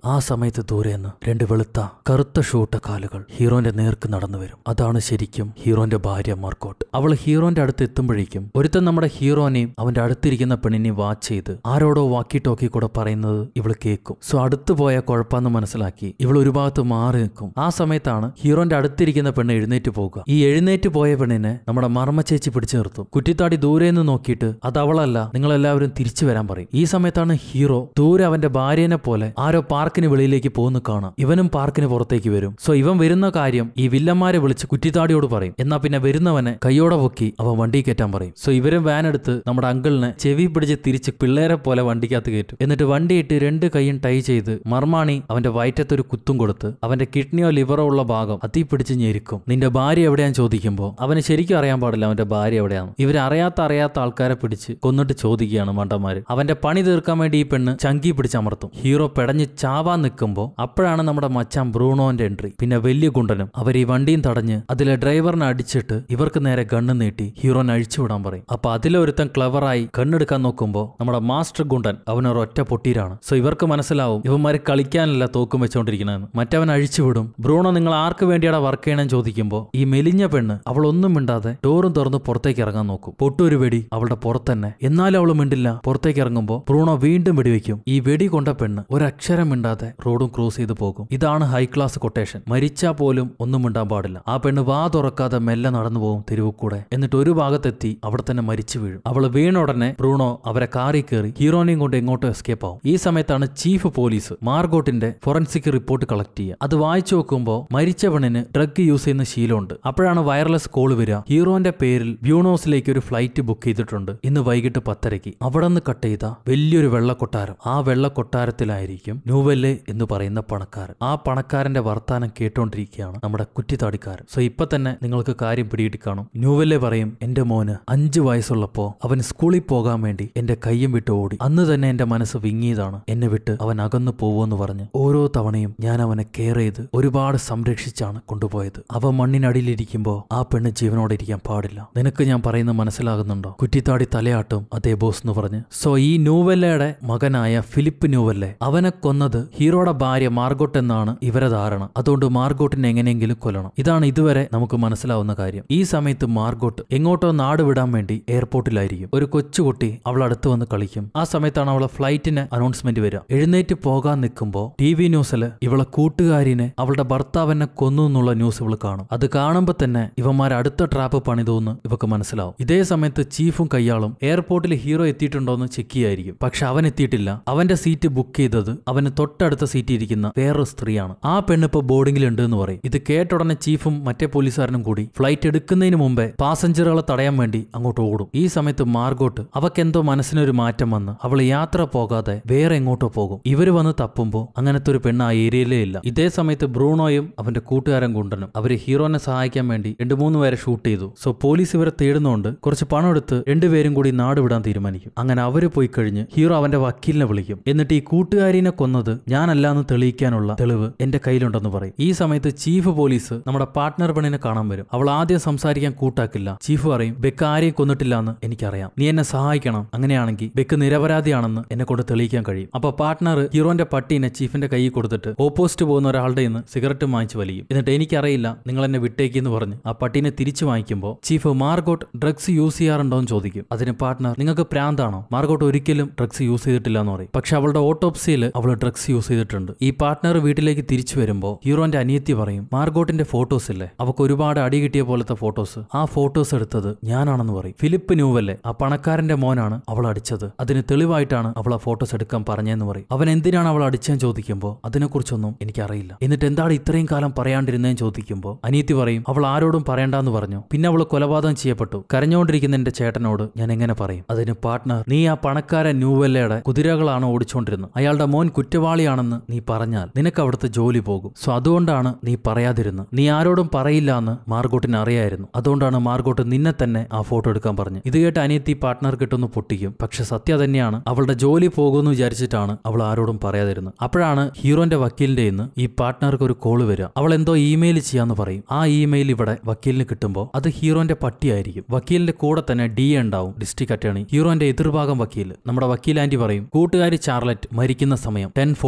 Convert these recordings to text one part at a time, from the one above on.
ആ സമയത്ത് ദൂരെന്ന് രണ്ട് വെളുത്ത കറുത്ത ഷൂട്ട കാലുകൾ ഹീറോന്റെ നേർക്ക് നടന്നു വരും അതാണ് ശരിക്കും ഹീറോന്റെ ഭാര്യ മാർക്കോട്ട് അവൾ ഹീറോന്റെ അടുത്ത് എത്തുമ്പോഴേക്കും ഒരുത്തൻ നമ്മുടെ ഹീറോനെയും അവന്റെ അടുത്തിരിക്കുന്ന പെണ്ണിനെയും വാച്ച് ചെയ്ത് ആരോടോ വാക്കി ടോക്കി കൂടെ പറയുന്നത് ഇവള് കേൾക്കും സോ അടുത്ത് പോയ കുഴപ്പമെന്ന് മനസ്സിലാക്കി ഇവൾ ഒരു ഭാഗത്ത് മാറി നിൽക്കും ആ സമയത്താണ് ഹീറോന്റെ അടുത്തിരിക്കുന്ന പെണ്ണ് എഴുന്നേറ്റ് പോകുക ഈ എഴുന്നേറ്റ് പോയ പെണ്ണിനെ നമ്മുടെ മർമ്മ ചേച്ചി പിടിച്ചു നിർത്തും കുറ്റിത്താടി ദൂരെ നിന്ന് നോക്കിയിട്ട് അത് അവളല്ല നിങ്ങളെല്ലാവരും തിരിച്ചു വരാൻ പറയും ഈ സമയത്താണ് ഹീറോ ദൂരെ അവന്റെ ഭാര്യനെ പോലെ ആരോ പാർക്കിന് വെളിയിലേക്ക് പോകുന്നു കാണാം ഇവനും പാർക്കിന് പുറത്തേക്ക് വരും സോ ഇവൻ വരുന്ന കാര്യം ഈ വില്ലന്മാരെ വിളിച്ച് കുറ്റിത്താടിയോട് പറയും എന്നാ പിന്നെ വരുന്നവനെ കൈയോടെ പൊക്കി അവൻ വണ്ടി കയറ്റാൻ പറയും സോ ഇവരും വാൻ എടുത്ത് നമ്മുടെ അങ്കിളിനെ ചെവി പിടിച്ച് തിരിച്ച് പിള്ളേരെ പോലെ വണ്ടിക്കകത്ത് കയറ്റും എന്നിട്ട് വണ്ടിയിട്ട് രണ്ട് കൈയും ടൈ ചെയ്ത് മർമാണി അവന്റെ വയറ്റത്തൊരു കുത്തും കൊടുത്ത് അവന്റെ കിഡ്നിയോ ലിവറോ ഉള്ള ഭാഗം അതി പിടിച്ച് ഞെരുക്കും നിന്റെ ഭാര്യ എവിടെയാന്ന് ചോദിക്കുമ്പോൾ അവന് ശരിക്കും അറിയാൻ പാടില്ല അവന്റെ ഭാര്യ എവിടെയാണ് ഇവർ അറിയാത്ത അറിയാത്ത ആൾക്കാരെ പിടിച്ച് കൊന്നിട്ട് ചോദിക്കുകയാണ് മണ്ടന്മാര് അവന്റെ പണി തീർക്കാൻ വേണ്ടി ഈ പെണ്ണ് ചങ്കി പിടിച്ചമർത്തും ഹീറോ പെടഞ്ഞ് ചാവാൻ നിൽക്കുമ്പോൾ അപ്പോഴാണ് നമ്മുടെ മച്ചാൻ ബ്രൂണോന്റെ എൻട്രി പിന്നെ വലിയ ഗുണ്ടനും അവർ ഈ വണ്ടിയും തടഞ്ഞ് അതിലെ ഡ്രൈവറിനെ അടിച്ചിട്ട് ഇവർക്ക് നേരെ ഗണ്ണ് നീട്ടി ഹീറോനെ അഴിച്ചുവിടാൻ പറയും അപ്പൊ അതിലൊരുത്തൻ ക്ലവറായി ഗണ്ണെടുക്കാൻ നോക്കുമ്പോൾ നമ്മുടെ മാസ്റ്റർ ഗുണ്ടൻ അവനൊരു ഒറ്റ പൊട്ടീരാണ് സോ ഇവർക്ക് മനസ്സിലാവും ഇവന്മാര് കളിക്കാനല്ല തോക്കും വെച്ചോണ്ടിരിക്കണമെന്ന് മറ്റവൻ അഴിച്ചുവിടും ബ്രൂണോ നിങ്ങൾ ആർക്ക് വേണ്ടിയാണ് വർക്ക് ചെയ്യണമെന്ന് ചോദിക്കുമ്പോൾ ഈ മെലിഞ്ഞ പെണ്ണ് അവൾ ഒന്നും മിണ്ടാതെ ഡോറും തുറന്ന് പുറത്തേക്ക് ഇറങ്ങാൻ നോക്കും പൊട്ടൊരു വെടി അവളുടെ പുറത്തന്നെ എന്നാലും അവൾ മിണ്ടില്ല പുറത്തേക്ക് ഇറങ്ങുമ്പോൾ ബ്രൂണോ വീണ്ടും വെടിവെക്കും ഈ വെടി കൊണ്ട പെണ്ണ് ഒരക്ഷരം മിണ്ടാതെ റോഡും ക്രോസ് ചെയ്ത് പോകും ഇതാണ് ഹൈ ക്ലാസ് കൊട്ടേഷൻ മരിച്ചാ പോലും ഒന്നും മിണ്ടാൻ പാടില്ല ആ പെണ്ണ് വാ തുറക്കാതെ മെല്ലെ നടന്നു പോകും തെരുവ് കൂടെ എന്നിട്ട് ഒരു ഭാഗത്തെത്തി അവിടെ തന്നെ മരിച്ചു വീഴും അവൾ വീണ ഉടനെ ബ്രൂണോ അവരെ കാറിൽ കയറി ഹീറോനെയും കൊണ്ട് എങ്ങോട്ടോ എസ്കേപ്പ് ആവും ഈ സമയത്താണ് ചീഫ് പോലീസ് മാർഗോട്ടിന്റെ ഫോറൻസിക് റിപ്പോർട്ട് കളക്ട് ചെയ്യുക അത് വായിച്ചു നോക്കുമ്പോൾ മരിച്ച പെണ്ണിന് ഡ്രഗ് യൂസ് ചെയ്യുന്ന ശീലമുണ്ട് അപ്പോഴാണ് വയർലെസ് കോൾ വരിക ഹീറോന്റെ പേരിൽ ബ്യൂണോസിലേക്ക് ഒരു ഫ്ലൈറ്റ് ബുക്ക് ചെയ്തിട്ടുണ്ട് ഇന്ന് വൈകിട്ട് പത്തരയ്ക്ക് അവിടെ നിന്ന് കട്ട് ചെയ്ത വലിയൊരു വെള്ളക്കൊട്ടാരം ആ വെള്ളക്കൊട്ടാരത്തിലായിരിക്കും ന്യൂവെല്ലെ എന്ന് പറയുന്ന പണക്കാരൻ ആ പണക്കാരന്റെ വർത്താനം കേട്ടോണ്ടിരിക്കുകയാണ് നമ്മുടെ കുറ്റിത്താടിക്കാരൻ സോ ഇപ്പൊ തന്നെ നിങ്ങൾക്ക് കാര്യം പിടികിട്ടി കാണും ന്യൂവെല്ലെ പറയും എന്റെ മോന് അഞ്ചു വയസ്സുള്ളപ്പോ അവൻ സ്കൂളിൽ പോകാൻ വേണ്ടി എന്റെ കയ്യും വിട്ട് ഓടി അന്ന് തന്നെ എന്റെ മനസ്സ് വിങ്ങിയതാണ് എന്നെ വിട്ട് അവൻ അകന്നു പോവുമെന്ന് പറഞ്ഞ് ഓരോ തവണയും ഞാൻ അവനെ കെയർ ചെയ്ത് ഒരുപാട് സംരക്ഷിച്ചാണ് കൊണ്ടുപോയത് അവ മണ്ണിനടിയിലിരിക്കുമ്പോ ആ പെണ്ണ് ജീവനോടെ ഇരിക്കാൻ പാടില്ല നിനക്ക് ഞാൻ പറയുന്നത് മനസ്സിലാകുന്നുണ്ടോ കുറ്റിത്താടി തലയാട്ടും അതേ ബോസ് എന്ന് പറഞ്ഞ് സോ ഈ ന്യൂവെല്ലയുടെ മകനായ ഫിലിപ്പ് ന്യൂവെല്ലെ അവനെ കൊന്നത് ഹീറോയുടെ ഭാര്യ മാർഗോട്ട് എന്നാണ് ഇവരെ ധാരണ അതുകൊണ്ട് മാർഗോട്ടിനെ എങ്ങനെയെങ്കിലും കൊല്ലണം ഇതാണ് ഇതുവരെ നമുക്ക് മനസ്സിലാവുന്ന കാര്യം ഈ സമയത്ത് മാർഗോട്ട് എങ്ങോട്ടോ നാട് വിടാൻ വേണ്ടി എയർപോർട്ടിലായിരിക്കും ഒരു കൊച്ചുകുട്ടി അവൾ അടുത്ത് വന്ന് കളിക്കും ആ സമയത്താണ് അവളെ ഫ്ലൈറ്റിന് അനൗൺസ്മെന്റ് വരിക എഴുന്നേറ്റ് പോകാൻ നിൽക്കുമ്പോൾ ടി വി ന്യൂസിൽ ഇവളെ കൂട്ടുകാരിനെ അവളുടെ ഭർത്താവിനെ കൊന്നു എന്നുള്ള ന്യൂസ് ഇവൾ കാണും അത് കാണുമ്പോൾ തന്നെ ഇവന്മാർ അടുത്ത ട്രാപ്പ് പണിതോന്ന് ഇവക്ക് മനസ്സിലാവും ഇതേ സമയത്ത് ചീഫും കയ്യാളും എയർപോർട്ടിൽ ഹീറോ എത്തിയിട്ടുണ്ടോന്ന് ചെക്ക് ചെയ്യായിരിക്കും പക്ഷെ അവൻ എത്തിയിട്ടില്ല അവന്റെ സീറ്റ് ബുക്ക് ചെയ്തത് അവന് തൊട്ടടുത്ത സീറ്റ് ഇരിക്കുന്ന വേറൊരു സ്ത്രീയാണ് ആ പെണ്ണ് ഇപ്പൊ ബോർഡിംഗിലുണ്ട് എന്ന് പറയും ഇത് കേട്ട ഉടനെ ചീഫും മറ്റേ പോലീസുകാരനും കൂടി ഫ്ലൈറ്റ് എടുക്കുന്നതിന് മുമ്പേ പാസഞ്ചറുകളെ തടയാൻ വേണ്ടി അങ്ങോട്ട് ഓടും ഈ സമയത്ത് മാർഗോട്ട് അവക്കെന്തോ മനസ്സിനൊരു മാറ്റം വന്ന് അവൾ യാത്ര പോകാതെ വേറെ എങ്ങോട്ടോ പോകും ഇവര് വന്ന് തപ്പുമ്പോൾ അങ്ങനത്തെ ഒരു പെണ്ണ് ആ ഏരിയയിലേ ഇല്ല ഇതേ സമയത്ത് ബ്രൂണോയും അവന്റെ കൂട്ടുകാരൻ ഗുണ്ടനും അവര് ഹീറോനെ സഹായിക്കാൻ വേണ്ടി രണ്ടു മൂന്ന് പേരെ ഷൂട്ട് ചെയ്തു സോ പോലീസ് ഇവരെ തേടുന്നോണ്ട് കുറച്ച് പണം എടുത്ത് രണ്ടുപേരും കൂടി നാട് വിടാൻ തീരുമാനിക്കും അങ്ങനെ അവര് പോയി കഴിഞ്ഞ് ഹീറോ അവന്റെ വക്കീലിനെ വിളിക്കും എന്നിട്ട് ഈ കൂട്ടുകാരിനെ കൊന്നത് ഞാനല്ലാന്ന് തെളിയിക്കാനുള്ള തെളിവ് എന്റെ കയ്യിലുണ്ടെന്ന് പറയും ഈ സമയത്ത് ചീഫ് പോലീസ് നമ്മുടെ പാർട്ട്ണർ പെണ്ണിനെ കാണാൻ വരും അവൾ ആദ്യം സംസാരിക്കാൻ കൂട്ടാക്കില്ല ചീഫ് പറയും ബെക്ക് ആരെയും കൊന്നിട്ടില്ല എന്ന് എനിക്കറിയാം നീ എന്നെ സഹായിക്കണം അങ്ങനെയാണെങ്കിൽ ബെക്ക് നിരപരാധിയാണെന്ന് എന്നെ കൊണ്ട് തെളിയിക്കാൻ കഴിയും അപ്പൊ പാർട്ട്ണർ ഹീറോന്റെ പട്ടീനെ ചീഫിന്റെ കയ്യിൽ കൊടുത്തിട്ട് ഓപ്പോസിറ്റ് പോകുന്ന ഒരാളുടെ നിന്ന് സിഗരറ്റ് വാങ്ങിച്ച് വലിയും എന്നിട്ട് എനിക്കറിയില്ല നിങ്ങൾ എന്നെ വിട്ടേക്ക് എന്ന് പറഞ്ഞ് ആ പട്ടീനെ തിരിച്ചു വാങ്ങിക്കുമ്പോൾ ചീഫ് മാർഗോട്ട് ഡ്രഗ്സ് യൂസ് ചെയ്യാറുണ്ടോ എന്ന് ചോദിക്കും അതിന് പാർട്ട്ണർ നിങ്ങൾക്ക് പ്രാന്താണോ മാർഗോട്ട് ഒരിക്കലും ഡ്രഗ്സ് യൂസ് ചെയ്തിട്ടില്ല എന്ന് പറയും പക്ഷെ അവളുടെ ഓട്ടോപ്സിയിൽ അവൾ ഡ്രഗ്സ് യൂസ് ചെയ്തിട്ടുണ്ട് ഈ പാർട്ട്ണർ വീട്ടിലേക്ക് തിരിച്ചു വരുമ്പോൾ ഹീറോന്റെ അനിയത്തി പറയും മാർഗോട്ടിന്റെ ഫോട്ടോസ് ഇല്ലേ അവക്ക് ഒരുപാട് അടി കിട്ടിയ പോലത്തെ ഫോട്ടോസ് ആ ഫോട്ടോസ് എടുത്തത് ഞാനാണെന്ന് പറയും ഫിലിപ്പ് ന്യൂവല്ലേ ആ പണക്കാരന്റെ മോനാണ് അവൾ അടിച്ചത് അതിന് തെളിവായിട്ടാണ് അവൾ ആ ഫോട്ടോസ് എടുക്കാൻ പറഞ്ഞതെന്ന് പറയും അവൻ എന്തിനാണ് അവൾ അടിച്ചതെന്ന് ചോദിക്കുമ്പോൾ അതിനെക്കുറിച്ചൊന്നും എനിക്കറിയില്ല എന്നിട്ട് എന്താണ് ഇത്രയും കാലം പറയാണ്ടിരുന്നതെന്ന് ചോദിക്കുമ്പോൾ അനിയത്തി പറയും അവൾ ആരോടും പറയണ്ടെന്ന് പറഞ്ഞു പിന്നെ അവൾ കൊലപാതകം ചെയ്യപ്പെട്ടു കരഞ്ഞുകൊണ്ടിരിക്കുന്ന എന്റെ ചേട്ടനോട് ഞാൻ എങ്ങനെ പറയും അതിന് പാർട്ട്ണർ നീ ആ പണക്കാരൻ ന്യൂവെല്ലയുടെ കുതിരകളാണ് ഓടിച്ചുകൊണ്ടിരുന്നത് അയാളുടെ മോൻ കുറ്റവാളിയാണെന്ന് നീ പറഞ്ഞാൽ നിനക്ക് അവിടുത്തെ ജോലി പോകും സോ അതുകൊണ്ടാണ് നീ പറയാതിരുന്നത് നീ ആരോടും പറയില്ല എന്ന് മാർഗോട്ടിന് അറിയായിരുന്നു അതുകൊണ്ടാണ് മാർഗോട്ട് നിന്നെ തന്നെ ആ ഫോട്ടോ എടുക്കാൻ പറഞ്ഞു ഇത് കേട്ട് അനിയത്തി പാർട്ട്ണർ കിട്ടുന്നു പൊട്ടിക്കും പക്ഷെ സത്യ തന്നെയാണ് അവളുടെ ജോലി പോകുമെന്ന് വിചാരിച്ചിട്ടാണ് അവൾ ആരോടും പറയാതിരുന്നത് അപ്പോഴാണ് ഹീറോന്റെ വക്കീലിന്റെ ഇന്ന് ഈ പാർട്ട്ണർക്ക് ഒരു കോള് വരിക അവൾ എന്തോ ഇമെയിൽ ചെയ്യാന്ന് പറയും ആ ഇമെയിൽ ഇവിടെ വക്കീലിന് കിട്ടുമ്പോൾ അത് ഹീറോന്റെ പട്ടിയായിരിക്കും വക്കീലിന്റെ കൂടെ തന്നെ ഡി എ ഉണ്ടാവും ഡിസ്ട്രിക്ട് അറ്റേണി ഹീറോന്റെ എതിർഭാഗം വക്കീൽ നമ്മുടെ വക്കീൽ ആന്റി പറയും കൂട്ടുകാരി ചാർലറ്റ് മരിക്കുന്ന സമയം ടെൻ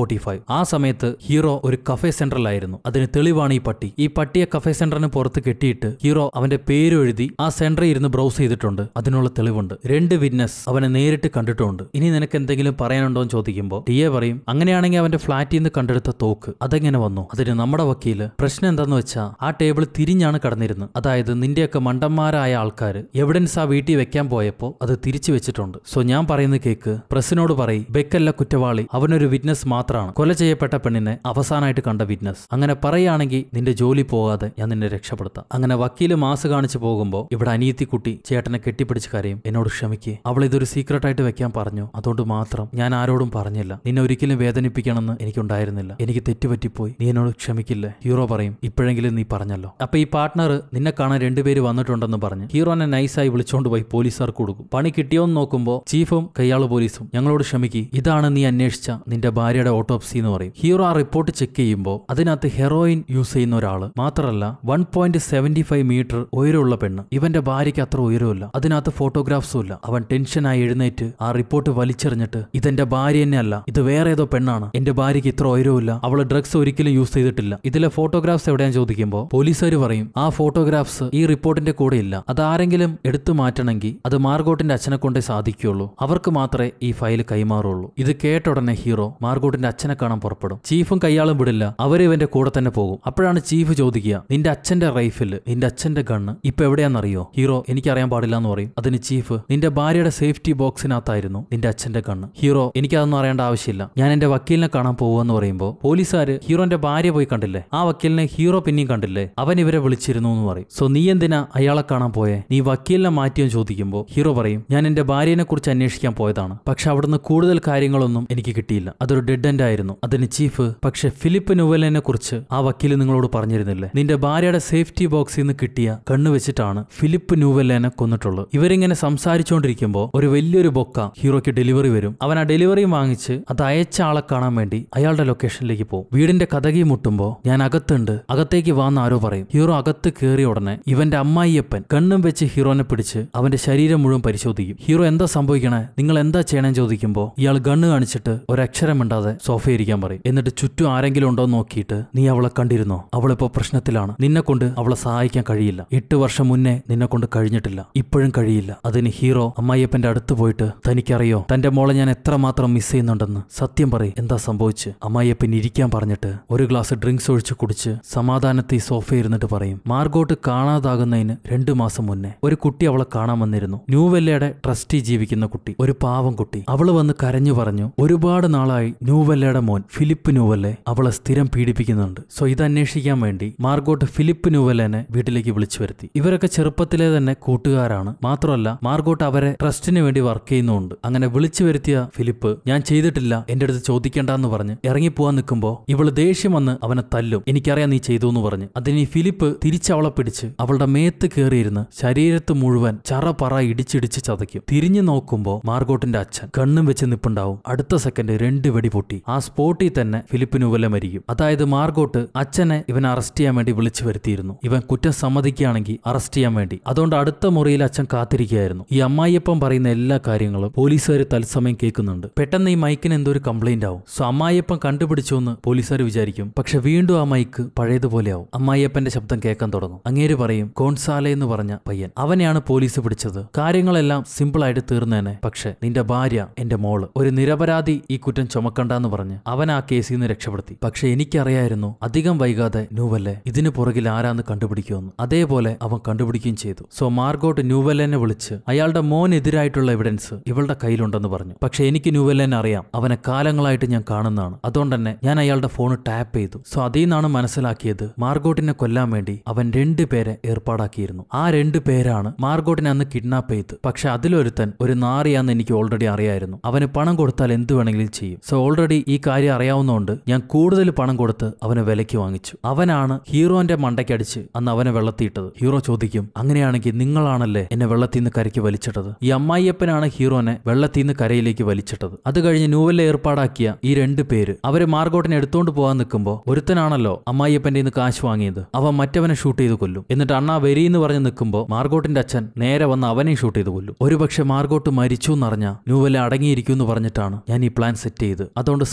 ഫോർട്ടി ഫൈവ് ആ സമയത്ത് ഹീറോ ഒരു കഫേ സെന്ററിലായിരുന്നു അതിന് തെളിവാണ് ഈ പട്ടി ഈ പട്ടിയെ കഫേ സെന്ററിന് പുറത്ത് കെട്ടിയിട്ട് ഹീറോ അവന്റെ പേര് എഴുതി ആ സെന്ററിൽ ഇരുന്ന് ബ്രൗസ് ചെയ്തിട്ടുണ്ട് അതിനുള്ള തെളിവുണ്ട് രണ്ട് വിറ്റ്നസ് അവനെ നേരിട്ട് കണ്ടിട്ടുണ്ട് ഇനി നിനക്ക് എന്തെങ്കിലും പറയാനുണ്ടോ എന്ന് ചോദിക്കുമ്പോൾ ടിയെ പറയും അങ്ങനെയാണെങ്കിൽ അവന്റെ ഫ്ളാറ്റിൽ നിന്ന് കണ്ടെടുത്ത തോക്ക് അതെങ്ങനെ വന്നു അതിന് നമ്മുടെ വക്കീല് പ്രശ്നം എന്താന്ന് വെച്ചാൽ ആ ടേബിൾ തിരിഞ്ഞാണ് കടന്നിരുന്നത് അതായത് നിന്റെയൊക്കെ മണ്ടന്മാരായ ആൾക്കാർ എവിഡൻസ് ആ വീട്ടിൽ വെക്കാൻ പോയപ്പോൾ അത് തിരിച്ചു വെച്ചിട്ടുണ്ട് സോ ഞാൻ പറയുന്ന കേക്ക് പ്രസിനോട് പറയും ബെക്കല്ല കുറ്റവാളി അവനൊരു വിറ്റ്നസ് മാത്രമാണ് കൊല ചെയ്യപ്പെട്ട പെണ്ണിനെ അവസാനമായിട്ട് കണ്ട വിറ്റ്നസ് അങ്ങനെ പറയുകയാണെങ്കിൽ നിന്റെ ജോലി പോകാതെ ഞാൻ നിന്നെ രക്ഷപ്പെടുത്താം അങ്ങനെ വക്കീല് മാസ് കാണിച്ചു പോകുമ്പോൾ ഇവിടെ അനിയത്തിക്കുട്ടി ചേട്ടനെ കെട്ടിപ്പിടിച്ച് കരയും എന്നോട് ക്ഷമിക്കേ അവൾ ഇതൊരു സീക്രട്ട് ആയിട്ട് വെക്കാൻ പറഞ്ഞു അതുകൊണ്ട് മാത്രം ഞാൻ ആരോടും പറഞ്ഞില്ല നിന്നെ ഒരിക്കലും വേദനിപ്പിക്കണമെന്ന് എനിക്കുണ്ടായിരുന്നില്ല എനിക്ക് തെറ്റുപറ്റിപ്പോയി നീ എന്നോട് ക്ഷമിക്കില്ലേ ഹീറോ പറയും ഇപ്പോഴെങ്കിലും നീ പറഞ്ഞല്ലോ അപ്പൊ ഈ പാർട്ട്ണർ നിന്നെ കാണാൻ രണ്ടുപേര് വന്നിട്ടുണ്ടെന്ന് പറഞ്ഞ് ഹീറോനെ നൈസായി വിളിച്ചോണ്ട് പോയി പോലീസുകാർക്ക് കൊടുക്കും പണി കിട്ടിയോന്ന് നോക്കുമ്പോൾ ചീഫും കയ്യാള് പോലീസും ഞങ്ങളോട് ക്ഷമിക്കി ഇതാണ് നീ അന്വേഷിച്ച നിന്റെ ഭാര്യയുടെ ഓട്ടോപ്സി എന്ന് പറയും ഹീറോ ആ റിപ്പോർട്ട് ചെക്ക് ചെയ്യുമ്പോൾ അതിനകത്ത് ഹെറോയിൻ യൂസ് ചെയ്യുന്ന ഒരാള് മാത്രമല്ല one point seventy five metre ഉയരമുള്ള പെണ്ണ് ഇവന്റെ ഭാര്യയ്ക്ക് അത്ര ഉയരമില്ല അതിനകത്ത് ഫോട്ടോഗ്രാഫ്സും ഇല്ല അവൻ ടെൻഷനായി എഴുന്നേറ്റ് ആ റിപ്പോർട്ട് വലിച്ചെറിഞ്ഞിട്ട് ഇതെന്റെ ഭാര്യ തന്നെ അല്ല ഇത് വേറെ ഏതോ പെണ്ണാണ് എന്റെ ഭാര്യയ്ക്ക് ഇത്ര ഉയരമില്ല അവള് ഡ്രഗ്സ് ഒരിക്കലും യൂസ് ചെയ്തിട്ടില്ല ഇതിലെ ഫോട്ടോഗ്രാഫ്സ് എവിടെയാന്ന് ചോദിക്കുമ്പോൾ പോലീസുകാർ പറയും ആ ഫോട്ടോഗ്രാഫ്സ് ഈ റിപ്പോർട്ടിന്റെ കൂടെ ഇല്ല അതാരെങ്കിലും എടുത്തു മാറ്റണമെങ്കിൽ അത് മാർഗോട്ടിന്റെ അച്ഛനെ കൊണ്ടേ സാധിക്കുള്ളൂ അവർക്ക് മാത്രമേ ഈ ഫയൽ കൈമാറുള്ളൂ ഇത് കേട്ട ഉടനെ ഹീറോ മാർഗോട്ടിന്റെ അച്ഛനെ കാണാൻ പുറപ്പെടും ചീഫും കയ്യാളും വിടില്ല അവർ ഇവന്റെ കൂടെ തന്നെ പോകും അപ്പോഴാണ് ചീഫ് ചോദിക്കുക നിന്റെ അച്ഛന്റെ റൈഫില് നിന്റെ അച്ഛന്റെ ഗണ്ണ് ഇപ്പൊ എവിടെയാണെന്നറിയോ ഹീറോ എനിക്കറിയാൻ പാടില്ല എന്ന് പറയും അതിന് ചീഫ് നിന്റെ ഭാര്യയുടെ സേഫ്റ്റി ബോക്സിനകത്തായിരുന്നു നിന്റെ അച്ഛന്റെ ഗണ്ണ് ഹീറോ എനിക്കതൊന്നും അറിയേണ്ട ആവശ്യമില്ല ഞാൻ എന്റെ വക്കീലിനെ കാണാൻ പോകുമെന്ന് പറയുമ്പോൾ പോലീസുകാര് ഹീറോന്റെ ഭാര്യ പോയി കണ്ടില്ലേ ആ വക്കീലിനെ ഹീറോ പിന്നെയും കണ്ടില്ലേ അവൻ ഇവരെ വിളിച്ചിരുന്നു എന്ന് പറയും സോ നീ എന്തിനാ അയാളെ കാണാൻ പോയേ നീ വക്കീലിനെ മാറ്റിയെന്ന് ചോദിക്കുമ്പോൾ ഹീറോ പറയും ഞാൻ എന്റെ ഭാര്യനെ കുറിച്ച് അന്വേഷിക്കാൻ പോയതാണ് പക്ഷെ അവിടുന്ന് കൂടുതൽ കാര്യങ്ങളൊന്നും എനിക്ക് കിട്ടിയില്ല അതൊരു ഡെഡ് എൻഡ് ആയിരുന്നു അതിന് ചീഫ് പക്ഷെ ഫിലിപ്പ് നുവലിനെ കുറിച്ച് ആ വക്കീല് നിങ്ങളോട് പറഞ്ഞിരുന്നില്ലേ നിന്റെ ഭാര്യയുടെ സേഫ്റ്റി ബോക്സിൽ നിന്ന് കിട്ടിയ കണ്ണ് വെച്ചിട്ടാണ് ഫിലിപ്പ് ന്യൂവെല്ലേനെ കൊന്നിട്ടുള്ളത് ഇവരിങ്ങനെ സംസാരിച്ചുകൊണ്ടിരിക്കുമ്പോൾ ഒരു വലിയൊരു ബൊക്ക ഹീറോയ്ക്ക് ഡെലിവറി വരും അവൻ ആ ഡെലിവറി വാങ്ങിച്ച് അത് അയച്ച ആളെ കാണാൻ വേണ്ടി അയാളുടെ ലൊക്കേഷനിലേക്ക് പോകും വീടിന്റെ കഥകി മുട്ടുമ്പോ ഞാൻ അകത്തുണ്ട് അകത്തേക്ക് വാന്ന് ആരോ പറയും ഹീറോ അകത്ത് കയറിയ ഉടനെ ഇവന്റെ അമ്മായിയപ്പൻ കണ്ണും വെച്ച് ഹീറോനെ പിടിച്ച് അവന്റെ ശരീരം മുഴുവൻ പരിശോധിക്കും ഹീറോ എന്താ സംഭവിക്കണേ നിങ്ങൾ എന്താ ചെയ്യണമെന്ന് ചോദിക്കുമ്പോൾ ഇയാൾ ഗണ്ണ് കാണിച്ചിട്ട് ഒരക്ഷരം മിണ്ടാതെ സോഫയിരിക്കാൻ പറയും എന്നിട്ട് ചുറ്റും ആരെങ്കിലും ഉണ്ടോ എന്ന് നോക്കിയിട്ട് നീ അവളെ കണ്ടിരുന്നോ അവളിപ്പോ പ്രശ്നത്തിലാണ് നിന്നെ കൊണ്ട് അവളെ സഹായിക്കാൻ കഴിയില്ല എട്ട് വർഷം മുന്നേ നിന്നെ കൊണ്ട് കഴിഞ്ഞിട്ടില്ല ഇപ്പോഴും കഴിയില്ല അതിന് ഹീറോ അമ്മായിയപ്പന്റെ അടുത്ത് പോയിട്ട് തനിക്കറിയോ തന്റെ മോളെ ഞാൻ എത്രമാത്രം മിസ് ചെയ്യുന്നുണ്ടെന്ന് സത്യം പറയും എന്താ സംഭവിച്ച് അമ്മായിയപ്പൻ ഇരിക്കാൻ പറഞ്ഞിട്ട് ഒരു ഗ്ലാസ് ഡ്രിങ്ക്സ് ഒഴിച്ച് കുടിച്ച് സമാധാനത്തിൽ സോഫ ഇരുന്നിട്ട് പറയും മാർഗോട്ട് കാണാതാകുന്നതിന് രണ്ടു മാസം മുന്നേ ഒരു കുട്ടി അവളെ കാണാൻ വന്നിരുന്നു ന്യൂവെല്ലയുടെ ട്രസ്റ്റി ജീവിക്കുന്ന കുട്ടി ഒരു പാവം കുട്ടി അവള് വന്ന് കരഞ്ഞു പറഞ്ഞു ഒരുപാട് നാളായി ന്യൂവെല്ലയുടെ മോൻ ഫിലിപ്പ് ന്യൂവെല്ലെ അവളെ സ്ഥിരം പീഡിപ്പിക്കുന്നുണ്ട് സോ ഇത് അന്വേഷിക്കാൻ വേണ്ടി മാർഗോട്ട് ഫിലിപ്പ് ന്യൂവെല്ലനെ വീട്ടിലേക്ക് വിളിച്ചു വരുത്തി ഇവരൊക്കെ ചെറുപ്പത്തിലെ തന്നെ കൂട്ടുകാരാണ് മാത്രമല്ല മാർഗോട്ട് അവരെ ട്രസ്റ്റിന് വേണ്ടി വർക്ക് ചെയ്യുന്നുണ്ട് അങ്ങനെ വിളിച്ചു വരുത്തിയ ഫിലിപ്പ് ഞാൻ ചെയ്തിട്ടില്ല എന്റെ അടുത്ത് ചോദിക്കേണ്ടെന്ന് പറഞ്ഞ് ഇറങ്ങിപ്പോവാൻ നിൽക്കുമ്പോ ഇവള് ദേഷ്യം വന്ന് അവനെ തല്ലും എനിക്കറിയാം നീ ചെയ്തു എന്ന് പറഞ്ഞ് അതിന് ഈ ഫിലിപ്പ് തിരിച്ചവളെ പിടിച്ച് അവളുടെ മേത്ത് കയറിയിരുന്ന് ശരീരത്ത് മുഴുവൻ ചറ പറ ഇടിച്ചിടിച്ച് ചതയ്ക്കും തിരിഞ്ഞു നോക്കുമ്പോ മാർഗോട്ടിന്റെ അച്ഛൻ കണ്ണും വെച്ച് നിപ്പുണ്ടാവും അടുത്ത സെക്കൻഡ് രണ്ട് വെടി പൊട്ടി ആ സ്പോട്ടിൽ തന്നെ ഫിലിപ്പിന് ഉവല മരിക്കും അതായത് മാർഗോട്ട് അച്ഛനെ ഇവൻ അറസ്റ്റ് ചെയ്യാൻ വേണ്ടി വിളിച്ചു വരുത്തിയിരുന്നു ഇവൻ കുറ്റം സമ്മതിക്കുകയാണെങ്കിൽ അറസ്റ്റ് ചെയ്യാൻ വേണ്ടി അതുകൊണ്ട് അടുത്ത മുറിയിൽ അച്ഛൻ കാത്തിരിക്കുകയായിരുന്നു ഈ അമ്മായിയപ്പം പറയുന്ന എല്ലാ കാര്യങ്ങളും പോലീസുകാർ തത്സമയം കേൾക്കുന്നുണ്ട് പെട്ടെന്ന് ഈ മൈക്കിന് എന്തോ ഒരു കംപ്ലൈന്റ് ആവും സോ അമ്മായിയപ്പം കണ്ടുപിടിച്ചു എന്ന് പോലീസുകാർ വിചാരിക്കും പക്ഷെ വീണ്ടും ആ മൈക്ക് പഴയതുപോലെ ആവും അമ്മായിയപ്പന്റെ ശബ്ദം കേൾക്കാൻ തുടങ്ങും അങ്ങേര് പറയും കോൺസാലെ എന്ന് പറഞ്ഞ പയ്യൻ അവനെയാണ് പോലീസ് പിടിച്ചത് കാര്യങ്ങളെല്ലാം സിമ്പിൾ ആയിട്ട് തീർന്നേനെ പക്ഷെ നിന്റെ ഭാര്യ എന്റെ മോള് ഒരു നിരപരാധി ഈ കുറ്റം ചുമക്കണ്ടെന്ന് പറഞ്ഞ് അവൻ ആ കേസിൽ നിന്ന് രക്ഷപ്പെടുത്തി പക്ഷെ എനിക്കറിയായിരുന്നു അധികം വൈകാതെ ന്യൂവല്ലെ ഇതിനു പുറകിൽ ആരാന്ന് കണ്ടുപിടിക്കുമെന്ന് അതേപോലെ അവൻ കണ്ടുപിടിക്കുകയും ചെയ്തു സോ മാർഗോട്ട് ന്യൂവെല്ലനെ വിളിച്ച് അയാളുടെ മോനെതിരായിട്ടുള്ള എവിഡൻസ് ഇവളുടെ കയ്യിലുണ്ടെന്ന് പറഞ്ഞു പക്ഷെ എനിക്ക് ന്യൂവെല്ലനെ അറിയാം അവനെ കാലങ്ങളായിട്ട് ഞാൻ കാണുന്നതാണ് അതുകൊണ്ട് തന്നെ ഞാൻ അയാളുടെ ഫോൺ ടാപ്പ് ചെയ്തു സോ അതിൽ നിന്നാണ് മനസ്സിലാക്കിയത് മാർഗോട്ടിനെ കൊല്ലാൻ വേണ്ടി അവൻ രണ്ടു പേരെ ഏർപ്പാടാക്കിയിരുന്നു ആ രണ്ടു പേരാണ് മാർഗോട്ടിനെ അന്ന് കിഡ്നാപ്പ് ചെയ്ത് പക്ഷെ അതിലൊരുത്തൻ ഒരു നാറിയാന്ന് എനിക്ക് ഓൾറെഡി അറിയായിരുന്നു അവന് പണം കൊടുത്താൽ എന്ത് വേണമെങ്കിലും ചെയ്യും സോ ഓൾറെഡി ഈ കാര്യം അറിയാവുന്നതുകൊണ്ട് ഞാൻ കൂടുതൽ പണം കൊടുത്ത് അവനെ വിലയ്ക്ക് വാങ്ങിച്ചു അവനാണ് ഹീറോന്റെ മണ്ടയ്ക്കടിച്ച് അന്ന് അവനെ വെള്ളത്തിയിട്ടത് ഹീറോ ചോദിക്കും അങ്ങനെയാണെങ്കിൽ നിങ്ങളാണല്ലേ എന്നെ വെള്ളത്തിൽ നിന്ന് കരയ്ക്ക് വലിച്ചിട്ടത് ഈ അമ്മായിയപ്പനാണ് ഹീറോനെ വെള്ളത്തിൽ നിന്ന് കരയിലേക്ക് വലിച്ചിട്ടത് അത് കഴിഞ്ഞ് ന്യൂവല്ല ഏർപ്പാടാക്കിയ ഈ രണ്ട് പേര് അവര് മാർഗോട്ടിനെ എടുത്തോണ്ട് പോകാൻ നിൽക്കുമ്പോൾ ഒരുത്തനാണല്ലോ അമ്മായിയപ്പന്റെ നിന്ന് കാശ് വാങ്ങിയത് അവൻ മറ്റവനെ ഷൂട്ട് ചെയ്ത് കൊല്ലും എന്നിട്ട് അണ്ണാ വരീന്ന് പറഞ്ഞ് നിൽക്കുമ്പോൾ മാർഗോട്ടിന്റെ അച്ഛൻ നേരെ വന്ന് അവനെ ഷൂട്ട് ചെയ്ത് കൊല്ലും ഒരുപക്ഷെ മാർഗോട്ട് മരിച്ചു എന്നറിഞ്ഞ ന്യൂവല്ല അടങ്ങിയിരിക്കും എന്ന് പറഞ്ഞിട്ടാണ് ഞാൻ ഈ പ്ലാൻ സെറ്റ് ചെയ്ത് അതുകൊണ്ട്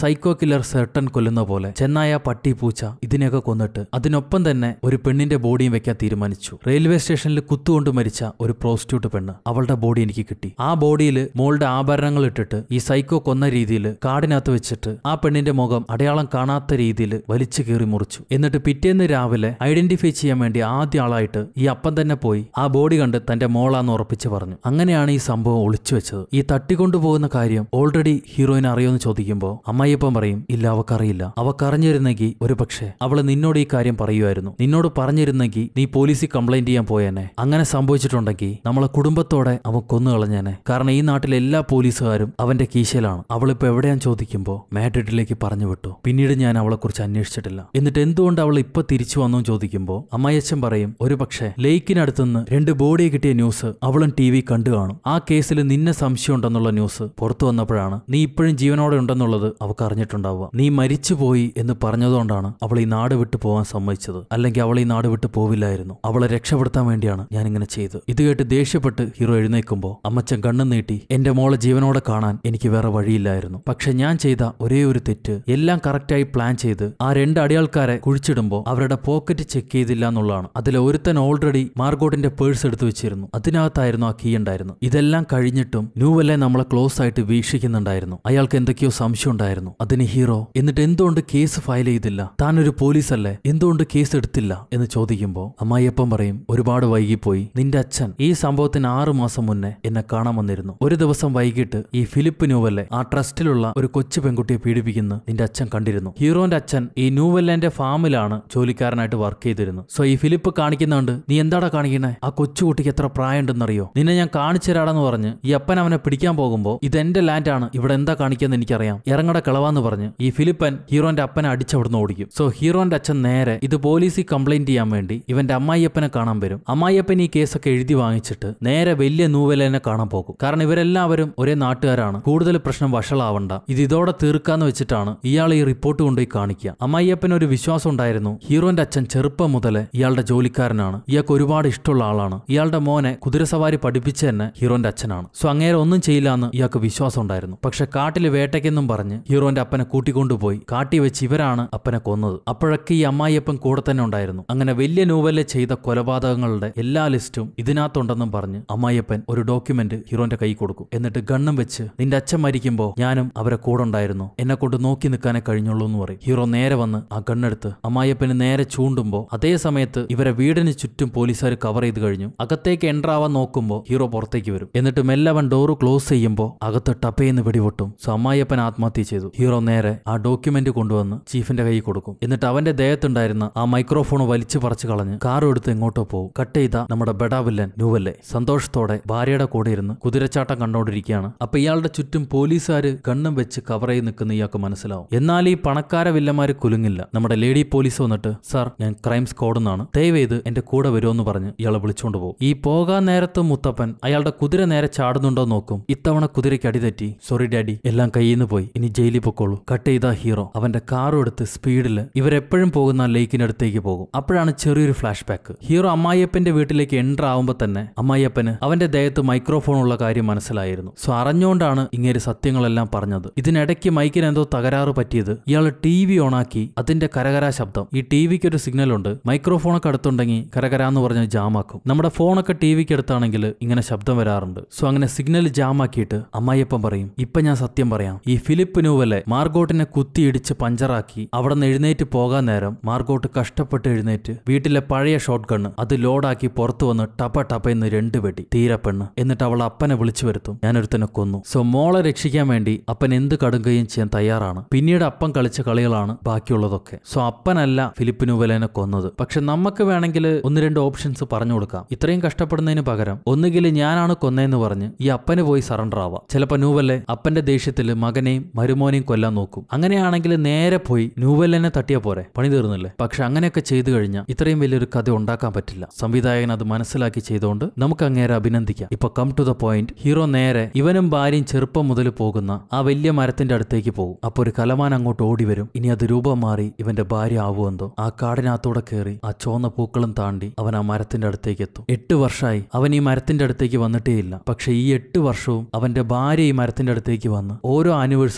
സൈക്കോ കില്ലർ സെർട്ടൻ കൊല്ലുന്ന പോലെ ചെന്നായ പട്ടി പൂച്ച ഇതിനെയൊക്കെ കൊന്നിട്ട് അതിനൊപ്പം തന്നെ ഒരു പെണ്ണിന്റെ ബോഡിയും വെക്കാൻ തീരുമാനിച്ചു റെയിൽവേ സ്റ്റേഷനിൽ കുത്തുകൊണ്ട് മരിച്ച ഒരു പ്രോസ്റ്റിറ്റ്യൂട്ട് പെണ്ണ് അവളുടെ ബോഡി എനിക്ക് കിട്ടി ആ ബോഡിയിൽ മോളുടെ ആഭരണങ്ങൾ ഇട്ടിട്ട് ഈ സൈക്കോ കൊന്ന രീതിയിൽ കാടിനകത്ത് വെച്ചിട്ട് ആ പെണ്ണിന്റെ മുഖം അടയാളം കാണാത്ത രീതിയിൽ വലിച്ചു കീറി മുറിച്ചു എന്നിട്ട് പിറ്റേന്ന് രാവിലെ ഐഡന്റിഫൈ ചെയ്യാൻ വേണ്ടി ആദ്യ ആളായിട്ട് ഈ അപ്പം തന്നെ പോയി ആ ബോഡി കണ്ട് തന്റെ മോളാന്ന് ഉറപ്പിച്ച് പറഞ്ഞു അങ്ങനെയാണ് ഈ സംഭവം ഒളിച്ചു വെച്ചത് ഈ തട്ടിക്കൊണ്ടുപോകുന്ന കാര്യം ഓൾറെഡി ഹീറോയിൻ അറിയോന്ന് ചോദിക്കുമ്പോൾ അമ്മായിയപ്പം പറയും ഇല്ല അവക്കറിയില്ല അവക്കറിഞ്ഞിരുന്നെങ്കിൽ ഒരു പക്ഷേ അവള് നിന്നോട് ഈ കാര്യം പറയുമായിരുന്നു നിന്നോട് പറഞ്ഞിരുന്നെങ്കിൽ നീ പോലീസിൽ കംപ്ലൈന്റ് ചെയ്യാൻ പോയേനെ അങ്ങനെ സംഭവിച്ചിട്ടുണ്ടെങ്കിൽ നമ്മളെ കുടുംബത്തോടെ അവൻ കൊന്നു കളഞ്ഞേനെ കാരണം ഈ നാട്ടിലെ എല്ലാ പോലീസുകാരും അവന്റെ കീശയിലാണ് അവളിപ്പോ എവിടെയാന്ന് ചോദിക്കുമ്പോൾ മാഡ്രിഡിലേക്ക് പറഞ്ഞു വിട്ടു പിന്നീട് ഞാൻ അവളെ കുറിച്ച് അന്വേഷിച്ചിട്ടില്ല എന്നിട്ട് എന്തുകൊണ്ട് അവൾ ഇപ്പൊ തിരിച്ചു വന്നു ചോദിക്കുമ്പോൾ അമ്മായച്ചൻ പറയും ഒരു പക്ഷേ ലേക്കിനടുത്തുനിന്ന് രണ്ട് ബോഡി കിട്ടിയ ന്യൂസ് അവളും ടി വി കണ്ടു കാണും ആ കേസിൽ നിന്നെ സംശയമുണ്ടെന്നുള്ള ന്യൂസ് പുറത്തു വന്നപ്പോഴാണ് നീ ഇപ്പോഴും ജീവനോടെ ഉണ്ടെന്നുള്ളത് അവൾക്ക് അറിഞ്ഞിട്ടുണ്ടാവുക നീ മരിച്ചുപോയി എന്ന് പറഞ്ഞതുകൊണ്ടാണ് അവൾ ഈ നാട് വിട്ടു പോകാൻ സമ്മതിച്ചത് അല്ലെങ്കിൽ അവൾ ഈ നാട് വിട്ടു പോവില്ലായിരുന്നു അവളെ രക്ഷപ്പെടുത്താൻ വേണ്ടിയാണ് ഞാൻ ഇങ്ങനെ ചെയ്തത് ഇത് കേട്ട് ദേഷ്യപ്പെട്ട് ഹീറോ എഴുന്നേൽക്കുമ്പോൾ അമ്മച്ചൻ കണ്ണു നീട്ടി എന്റെ മോളെ ജീവനോടെ കാണാൻ എനിക്ക് വേറെ വഴിയില്ലായിരുന്നു പക്ഷെ ഞാൻ ചെയ്ത ഒരേ ഒരു തെറ്റ് എല്ലാം കറക്റ്റായി പ്ലാൻ ചെയ്ത് ആ രണ്ട് അടിയാൾക്കാരെ കുഴിച്ചിടുമ്പോൾ അവരുടെ പോക്കറ്റ് ചെക്ക് ചെയ്തില്ല എന്നുള്ളതാണ് അതിൽ ഒരുത്തൻ ഓൾറെഡി മാർഗോട്ടിന്റെ പേഴ്സ് എടുത്തു വെച്ചിരുന്നു അതിനകത്തായിരുന്നു ആ കീ ഉണ്ടായിരുന്നു ഇതെല്ലാം കഴിഞ്ഞിട്ടും ന്യൂവല്ലെ നമ്മളെ ക്ലോസ് ആയിട്ട് വീക്ഷിക്കുന്നുണ്ടായിരുന്നു അയാൾക്ക് എന്തൊക്കെയോ സംശയം ഉണ്ടായിരുന്നു അതിന് ഹീറോ എന്നിട്ട് എന്തുകൊണ്ട് കേസ് ഫയൽ ചെയ്തില്ല താൻ ഒരു പോലീസല്ലേ എന്തുകൊണ്ട് കേസ് എടുത്തില്ല എന്ന് ചോദിക്കുമ്പോൾ അമ്മായിയപ്പം പറയും ഒരുപാട് വൈകിപ്പോയി നിന്റെ അച്ഛൻ ഈ സംഭവത്തിന് ആറു മാസം മുന്നേ എന്നെ കാണാൻ വന്നിരുന്നു ഒരു ദിവസം വൈകിട്ട് ഈ ഫിലിപ്പ് ന്യൂവല്ലെ ആ ട്രസ്റ്റിലുള്ള ഒരു കൊച്ചു പെൺകുട്ടിയെ പീഡിപ്പിക്കുന്ന നിന്റെ അച്ഛൻ കണ്ടിരുന്നു ഹീറോന്റെ അച്ഛൻ ഈ ന്യൂവെല്ലന്റെ ഫാമിലാണ് ജോലിക്കാരനായിട്ട് വർക്ക് ചെയ്തിരുന്നു സോ ഈ ഫിലിപ്പ് കാണിക്കുന്നുണ്ട് നീ എന്താടാ കാണിക്കണേ ആ കൊച്ചുകുട്ടിക്ക് എത്ര പ്രായം ഉണ്ടെന്നറിയോ നിന്നെ ഞാൻ കാണിച്ചു തരാടെന്ന് പറഞ്ഞ് ഈ അപ്പൻ അവനെ പിടിക്കാൻ പോകുമ്പോൾ ഇതെന്റെ ലാൻഡാണ് ഇവിടെ എന്താ കാണിക്കുന്നത് എനിക്കറിയാം ഇറങ്ങട കിളവാന്ന് പറഞ്ഞ് ഈ ഫിലിപ്പൻ ഹീറോന്റെ അപ്പനെ അടിച്ചവിടുന്ന് ഓടിക്കും സോ ഹീറോന്റെ അച്ഛൻ നേരെ ഇത് പോലീസിൽ കംപ്ലൈന്റ് ചെയ്യാൻ വേണ്ടി ഇവന്റെ അമ്മായിയപ്പനെ കാണാൻ വരും അമ്മായിയപ്പൻ ഈ കേസൊക്കെ എഴുതി വാങ്ങിച്ചിട്ട് നേരെ വലിയ നൂവലേനെ കാണാൻ പോകും കാരണം ഇവരെല്ലാവരും ഒരേ നാട്ടുകാരാണ് കൂടുതൽ പ്രശ്നം വഷളാവണ്ട ഇത് ഇതോടെ തീർക്കാന്ന് വെച്ചിട്ടാണ് ഇയാൾ ഈ റിപ്പോർട്ട് കൊണ്ടുപോയി കാണിക്കുക അമ്മായിയപ്പന് ഒരു വിശ്വാസം ഉണ്ടായിരുന്നു ഹീറോന്റെ അച്ഛൻ ചെറുപ്പം മുതലേ ഇയാളുടെ ജോലിക്കാരനാണ് ഇയാൾക്ക് ഒരുപാട് ഇഷ്ടമുള്ള ആളാണ് ഇയാളുടെ മോനെ കുതിരസവാരി പഠിപ്പിച്ച തന്നെ ഹീറോന്റെ അച്ഛനാണ് സോ അങ്ങേരെ ഒന്നും ചെയ്യില്ല എന്ന് ഇയാൾക്ക് വിശ്വാസം ഉണ്ടായിരുന്നു പക്ഷെ കാട്ടിൽ വേട്ടയ്ക്കെന്നും പറഞ്ഞ് ഹീറോന്റെ അപ്പനെ കൂട്ടിക്കൊണ്ടുപോയി കാട്ടി വെച്ച് ഇവരാണ് അപ്പനെ കൊന്നത് അപ്പോഴൊക്കെ ഈ അമ്മായിയപ്പൻ കൂടെ തന്നെ ഉണ്ടായിരുന്നു അങ്ങനെ വലിയ നോവലിൽ ചെയ്ത കൊലപാതകങ്ങളുടെ എല്ലാ ലിസ്റ്റും ഇതിനകത്തുണ്ടെന്നും പറഞ്ഞ് അമ്മായിയപ്പൻ ഒരു ഡോക്യുമെന്റ് ഹീറോന്റെ കൈ കൊടുക്കും എന്നിട്ട് ഗണ്ണും വെച്ച് നിന്റെ അച്ഛൻ മരിക്കുമ്പോൾ ഞാനും അവരെ കൂടെ ഉണ്ടായിരുന്നു എന്നെ കൊണ്ട് നോക്കി നിൽക്കാനേ കഴിഞ്ഞുള്ളൂ എന്ന് പറയും ഹീറോ നേരെ വന്ന് ആ ഗണ്ണെടുത്ത് അമ്മായിയപ്പന് നേരെ ചൂണ്ടുമ്പോൾ അതേ സമയത്ത് ഇവരെ വീടിന് ചുറ്റും പോലീസുകാർ കവർ ചെയ്ത് കഴിഞ്ഞു അകത്തേക്ക് എൻ്റർ ആവാൻ നോക്കുമ്പോൾ ഹീറോ പുറത്തേക്ക് വരും എന്നിട്ട് മെല്ലെ അവൻ ഡോറ് ക്ലോസ് ചെയ്യുമ്പോൾ അകത്ത് ടപ്പയെന്ന് വെടിപൊട്ടും സോ അമ്മായിയപ്പൻ ആത്മഹത്യ ചെയ്തു ഹീറോ നേരെ ആ ഡോക്യുമെന്റ് കൊണ്ടുവന്ന് ചീഫിന്റെ കൈ കൊടുക്കും എന്നിട്ട് അവന്റെ ദേഹത്തുണ്ടായിരുന്ന ആ മൈക്രോഫോൺ വലിച്ചു പറിച്ചു കളഞ്ഞ് കാറും എടുത്ത് എങ്ങോട്ടോ പോകും കട്ട് ചെയ്ത നമ്മുടെ ബെഡാ വില്ലൻ ന്യൂവല്ലേ സന്തോഷത്തോടെ ഭാര്യയുടെ കൂടെ ഇരുന്ന് കുതിരച്ചാട്ടം കണ്ടോണ്ടിരിക്കുകയാണ് അപ്പൊ ഇയാളുടെ ചുറ്റും പോലീസുകാർ ഗണ്ണും വെച്ച് കവർ ചെയ്ത് നിൽക്കുന്ന ഇയാൾക്ക് മനസ്സിലാവും എന്നാൽ ഈ പണക്കാര വില്ലന്മാര് കുലുങ്ങില്ല നമ്മുടെ ലേഡി പോലീസ് വന്നിട്ട് സാർ ഞാൻ ക്രൈം സ്ക്വാഡ് എന്നാണ് ദയവേത് എന്റെ കൂടെ വരുമെന്ന് പറഞ്ഞ് ഇയാളെ വിളിച്ചുകൊണ്ട് പോകും ഈ പോകാൻ നേരത്ത് മുത്തപ്പൻ അയാളുടെ കുതിര നേരെ ചാടുന്നുണ്ടോ നോക്കും ഇത്തവണ കുതിരയ്ക്ക് അടിതെറ്റി സോറി ഡാഡി എല്ലാം കയ്യിൽ നിന്ന് പോയി ഇനി ജയിലിൽ പൊക്കോളൂ കട്ട് ചെയ്ത ഹീറോ അവന്റെ കാറും എടുത്ത് സ്പീഡിൽ ഇവരെപ്പോഴും പോകുന്ന ലേക്കിനടുത്തേക്ക് പോകും അപ്പോഴാണ് ചെറിയൊരു ഫ്ലാഷ് ബാക്ക് ഹീറോ അമ്മായിയപ്പന്റെ വീട്ടിലേക്ക് എൻ്റർ ആവുമ്പോൾ തന്നെ അമ്മായിയപ്പന് അവന്റെ ദേഹത്ത് മൈക്രോഫോൺ ഉള്ള കാര്യം മനസ്സിലായിരുന്നു സോ അറിഞ്ഞുകൊണ്ടാണ് ഇങ്ങനെ സത്യങ്ങളെല്ലാം പറഞ്ഞത് ഇതിനിടയ്ക്ക് മൈക്കിന് എന്തോ തകരാറ് പറ്റിയത് ഇയാൾ ടി വി ഓണാക്കി അതിന്റെ കരകരാ ശബ്ദം ഈ ടി വിക്ക് ഒരു സിഗ്നൽ ഉണ്ട് മൈക്രോഫോണൊക്കെ അടുത്തുണ്ടെങ്കിൽ കരകരാന്ന് പറഞ്ഞ് ജാമാക്കും നമ്മുടെ ഫോണൊക്കെ ടി വിക്ക് അടുത്താണെങ്കിൽ ഇങ്ങനെ ശബ്ദം വരാറുണ്ട് സോ അങ്ങനെ സിഗ്നൽ ജാമാക്കിയിട്ട് അമ്മായിയപ്പൻ പറയും ഇപ്പൊ ഞാൻ സത്യം പറയാം ഈ ഫിലിപ്പ് ന്യൂവലെ മാർഗോട്ടിനെ കുത്തിയിടിച്ച് പഞ്ചറാക്കി അവിടെ നിന്ന് എഴുന്നേറ്റ് പോകാൻ നേരം മാർഗോട്ട് കഷ്ടപ്പെട്ട് എഴുന്നേറ്റ് വീട്ടിലെ പഴയ ഷോട്ട് ഗണ്ണ് അത് ലോഡാക്കി പുറത്തു വന്ന് ടപ്പ ടപ്പയെന്ന് രണ്ട് വെടി തീരെ പെണ്ണ് എന്നിട്ട് അവൾ അപ്പനെ വിളിച്ചു വരുത്തും ഞാനൊരുത്തനെ കൊന്നു സോ മോളെ രക്ഷിക്കാൻ വേണ്ടി അപ്പൻ എന്ത് കടുങ്കയും ചെയ്യാൻ തയ്യാറാണ് പിന്നീട് അപ്പൻ കളിച്ച കളികളാണ് ബാക്കിയുള്ളതൊക്കെ സോ അപ്പനല്ല ഫിലിപ്പ് ന്യൂവലേനെ കൊന്നത് പക്ഷെ നമുക്ക് വേണമെങ്കിൽ ഒന്ന് രണ്ട് ഓപ്ഷൻസ് പറഞ്ഞു കൊടുക്കാം ഇത്രയും കഷ്ടപ്പെടുന്നതിന് പകരം ഒന്നുകിൽ ഞാനാണ് കൊന്നതെന്ന് പറഞ്ഞ് ഈ അപ്പന് പോയി സറണ്ടർ ആവാം ചിലപ്പോൾ ന്യൂവല്ലെ അപ്പന്റെ ദേഷ്യത്തിൽ മകനെയും മരുമോനെയും കൊല്ലാൻ നോക്കും അങ്ങനെയാണെങ്കിൽ നേരെ പോയി ന്യൂവെല്ലിനെ തട്ടിയാ പോരെ പണി തീർന്നില്ലേ പക്ഷെ അങ്ങനെയൊക്കെ ചെയ്തു കഴിഞ്ഞാൽ ഇത്രയും വലിയൊരു കഥ ഉണ്ടാക്കാൻ പറ്റില്ല സംവിധായകൻ അത് മനസ്സിലാക്കി ചെയ്തുകൊണ്ട് നമുക്ക് അങ്ങേരെ അഭിനന്ദിക്കാം ഇപ്പൊ come to the point hero നേരെ ഇവനും ഭാര്യയും ചെറുപ്പം മുതൽ പോകുന്ന ആ വലിയ മരത്തിന്റെ അടുത്തേക്ക് പോകും അപ്പൊ ഒരു കലമാൻ അങ്ങോട്ട് ഓടി വരും ഇനി അത് രൂപം മാറി ഇവന്റെ ഭാര്യ ആവുമെന്തോ ആ കാടിനകത്തൂടെ കയറി ആ ചോന്ന പൂക്കളും താണ്ടി അവൻ ആ മരത്തിന്റെ അടുത്തേക്ക് എത്തും എട്ട് വർഷമായി അവൻ ഈ മരത്തിന്റെ അടുത്തേക്ക് വന്നിട്ടേയില്ല പക്ഷെ ഈ എട്ട് വർഷവും അവന്റെ ഭാര്യ ഈ മരത്തിന്റെ അടുത്തേക്ക് വന്ന് ഓരോ ആനിവേഴ്സറിക്കും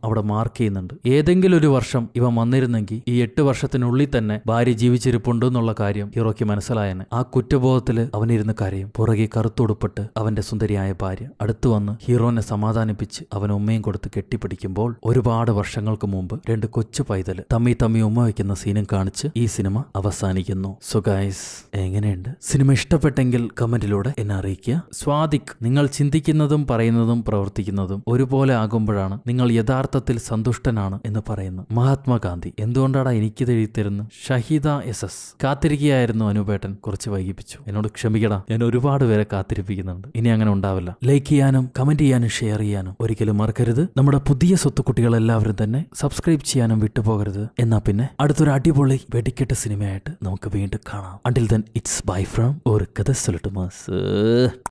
അവിടെ മാർക്ക് ചെയ്യുന്നുണ്ട് ഏതെങ്കിലും ഒരു വർഷം ഇവൻ വന്നിരുന്നെങ്കിൽ ഈ എട്ട് വർഷത്തിനുള്ളിൽ തന്നെ ഭാര്യ ജീവിച്ചിരിപ്പുണ്ട് എന്നുള്ള കാര്യം ഹീറോയ്ക്ക് മനസ്സിലായെന്ന് ആ കുറ്റബോധത്തില് അവനിരുന്ന് കരയും പുറകെ കറുത്തുടുപ്പിട്ട് അവന്റെ സുന്ദരിയായ ഭാര്യ അടുത്തു വന്ന് ഹീറോനെ സമാധാനിപ്പിച്ച് അവൻ ഉമ്മയും കൊടുത്ത് കെട്ടിപ്പിടിക്കുമ്പോൾ ഒരുപാട് വർഷങ്ങൾക്ക് മുമ്പ് രണ്ട് കൊച്ചു പൈതല് തമ്മി തമ്മി ഉമ്മ വയ്ക്കുന്ന സീനും കാണിച്ച് ഈ സിനിമ അവസാനിക്കുന്നു സോ ഗൈസ് എങ്ങനെയുണ്ട് സിനിമ ഇഷ്ടപ്പെട്ടെങ്കിൽ കമന്റിലൂടെ എന്നെ അറിയിക്കുക സ്വാദിക് നിങ്ങൾ ചിന്തിക്കുന്നതും പറയുന്നതും പ്രവർത്തിക്കുന്നതും ഒരുപോലെ ആകുമ്പോഴാണ് നിങ്ങൾ യഥാർത്ഥത്തിൽ സന്തുഷ്ടനാണ് എന്ന് പറയുന്നു മഹാത്മാഗാന്ധി എന്തുകൊണ്ടാണ് എനിക്കിത് എഴുതിത്തരുന്നു ഷഹീദ എസ് എസ് കാത്തിരിക്കുകയായിരുന്നു അനുപേട്ടൻ കുറച്ച് വൈകിപ്പിച്ചു എന്നോട് ക്ഷമിക്കടാ ഞാൻ ഒരുപാട് പേരെ കാത്തിരിപ്പിക്കുന്നുണ്ട് ഇനി അങ്ങനെ ഉണ്ടാവില്ല ലൈക്ക് ചെയ്യാനും കമന്റ് ചെയ്യാനും ഷെയർ ചെയ്യാനും ഒരിക്കലും മറക്കരുത് നമ്മുടെ പുതിയ സ്വത്തുക്കുട്ടികൾ എല്ലാവരും തന്നെ സബ്സ്ക്രൈബ് ചെയ്യാനും വിട്ടുപോകരുത് എന്നാ പിന്നെ അടുത്തൊരു അടിപൊളി വെടിക്കെട്ട് സിനിമയായിട്ട് നമുക്ക് വീണ്ടും കാണാം until then it's bye from ഒരു കഥ മാസ്